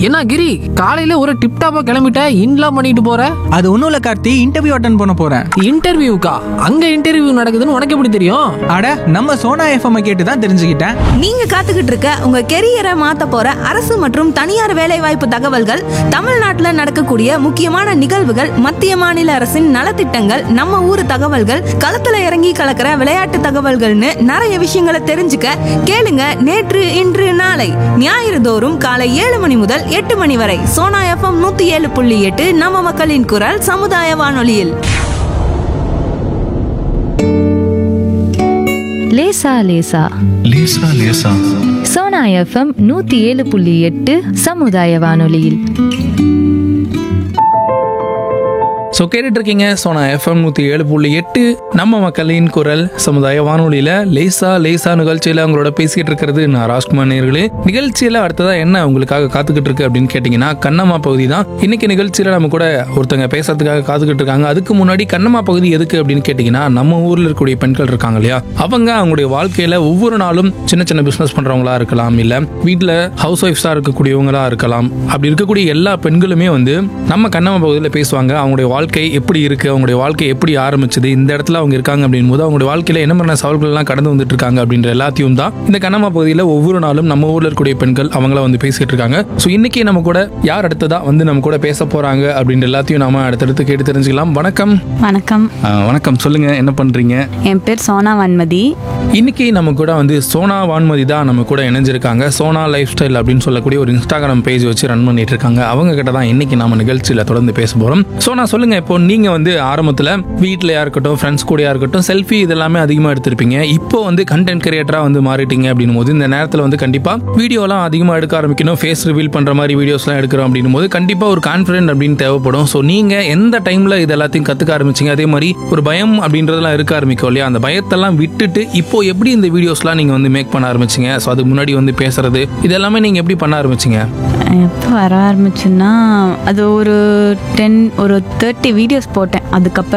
என்ன கிரி காலையில ஒரு டிப் டாப்பா கிளம்பிட்ட இன்லாம் பண்ணிட்டு போற அது ஒன்றும் இல்லை கார்த்தி இன்டர்வியூ அட்டன் பண்ண போகிறேன் இன்டர்வியூக்கா அங்க இன்டர்வியூ நடக்குதுன்னு உனக்கு எப்படி தெரியும் அட நம்ம சோனா எஃப்எம் கேட்டு தான் தெரிஞ்சுக்கிட்டேன் நீங்க காத்துக்கிட்டு இருக்க உங்க கெரியரை மாத்த போற அரசு மற்றும் தனியார் வேலைவாய்ப்பு தகவல்கள் தமிழ்நாட்டுல நடக்கக்கூடிய முக்கியமான நிகழ்வுகள் மத்திய மாநில அரசின் நலத்திட்டங்கள் நம்ம ஊர் தகவல்கள் களத்துல இறங்கி கலக்கிற விளையாட்டு தகவல்கள்னு நிறைய விஷயங்களை தெரிஞ்சுக்க கேளுங்க நேற்று இன்று நாளை ஞாயிறு தோறும் காலை ஏழு மணி முதல் எட்டு மணி வரை சோனா எஃப்எம் நூத்தி ஏழு புள்ளி எட்டு நம்ம மக்களின் குரல் சமுதாய வானொலியில் லேசா லேசா லேசா லேசா சோனா எஃப்எம் நூத்தி ஏழு புள்ளி எட்டு சமுதாய வானொலியில் ஸோ கேட்டுட்டு இருக்கீங்க சோனா எஃப்எம் நூற்றி ஏழு புள்ளி எட்டு நம்ம மக்களின் குரல் சமுதாய வானொலியில் லேசா லேசா நிகழ்ச்சியில் அவங்களோட பேசிக்கிட்டு இருக்கிறது நான் ராஜ்குமார் நேர்களே நிகழ்ச்சியில் அடுத்ததாக என்ன உங்களுக்காக காத்துக்கிட்டு இருக்கு அப்படின்னு கேட்டிங்கன்னா கண்ணம்மா பகுதி தான் இன்னைக்கு நிகழ்ச்சியில் நம்ம கூட ஒருத்தங்க பேசுறதுக்காக காத்துக்கிட்டு இருக்காங்க அதுக்கு முன்னாடி கண்ணம்மா பகுதி எதுக்கு அப்படின்னு கேட்டிங்கன்னா நம்ம ஊரில் இருக்கக்கூடிய பெண்கள் இருக்காங்க இல்லையா அவங்க அவங்களுடைய வாழ்க்கையில் ஒவ்வொரு நாளும் சின்ன சின்ன பிஸ்னஸ் பண்ணுறவங்களா இருக்கலாம் இல்லை வீட்டில் ஹவுஸ் ஒய்ஃப்ஸாக இருக்கக்கூடியவங்களா இருக்கலாம் அப்படி இருக்கக்கூடிய எல்லா பெண்களுமே வந்து நம்ம கண்ணம்மா பகுதியில் பேசுவாங்க அவங்களுடைய வாழ்க்கை எப்படி இருக்கு அவங்களுடைய வாழ்க்கை எப்படி ஆரம்பிச்சது இந்த இடத்துல அவங்க இருக்காங்க அப்படின் போது அவங்களுடைய வாழ்க்கையில என்ன மாதிரியான சவால்கள் எல்லாம் கடந்து வந்துட்டு இருக்காங்க அப்படின்ற எல்லாத்தையும் தான் இந்த கண்ணம்மா பகுதியில் ஒவ்வொரு நாளும் நம்ம ஊர்ல இருக்கக்கூடிய பெண்கள் அவங்கள வந்து பேசிட்டு இருக்காங்க ஸோ இன்னைக்கு நம்ம கூட யார் அடுத்ததா வந்து நம்ம கூட பேச போறாங்க அப்படின்ற எல்லாத்தையும் நாம அடுத்தடுத்து கேட்டு தெரிஞ்சுக்கலாம் வணக்கம் வணக்கம் ஆ, வணக்கம் சொல்லுங்க என்ன பண்றீங்க என் பேர் சோனா வன்மதி இன்னைக்கு நம்ம கூட வந்து சோனா வான்மதி தான் நம்ம கூட இணைஞ்சிருக்காங்க சோனா லைஃப் ஸ்டைல் அப்படின்னு சொல்லக்கூடிய ஒரு இன்ஸ்டாகிராம் பேஜ் வச்சு ரன் பண்ணிட்டு இருக்காங்க அவங்க கிட்ட தான் இன்னைக்கு நம்ம நிகழ்ச்சியில தொடர்ந்து பேச போறோம் சோனா சொல்லுங்க இப்போ நீங்க வந்து ஆரம்பத்துல வீட்லயா இருக்கட்டும் ஃப்ரெண்ட்ஸ் கூடயா இருக்கட்டும் செல்ஃபி இதெல்லாமே அதிகமா எடுத்திருப்பீங்க இப்போ வந்து கண்டென்ட் கிரியேட்டரா வந்து மாறிட்டீங்க அப்படின்னும் போது இந்த நேரத்துல வந்து கண்டிப்பா வீடியோலாம் அதிகமா எடுக்க ஆரம்பிக்கணும் ஃபேஸ் ரிவீல் பண்ற மாதிரி வீடியோஸ்லாம் எடுக்கிறோம் அப்படின்னும் போது கண்டிப்பா ஒரு கான்ஃபிடென்ட் அப்படின்னு தேவைப்படும் ஸோ நீங்க எந்த டைம்ல இது எல்லாத்தையும் கத்துக்க ஆரம்பிச்சீங்க அதே மாதிரி ஒரு பயம் அப்படின்றதெல்லாம் இருக்க ஆரம்பிக்கும் இல்லையா அந்த பயத்தெல்லாம் விட்டுட்டு இப்போ எப்படி இந்த வீடியோஸ்லாம் நீங்க வந்து மேக் பண்ண ஆரம்பிச்சீங்க ஸோ அதுக்கு முன்னாடி வந்து பேசுறது இது எல்லாமே நீங்க எப்படி பண்ண ஆரம்பிச்சீங்க எப்போ வர ஆரம்பிச்சுன்னா அது ஒரு டென் ஒரு தேர்ட்டி வீடியோஸ் போட்டேன் அதுக்கப்புறம்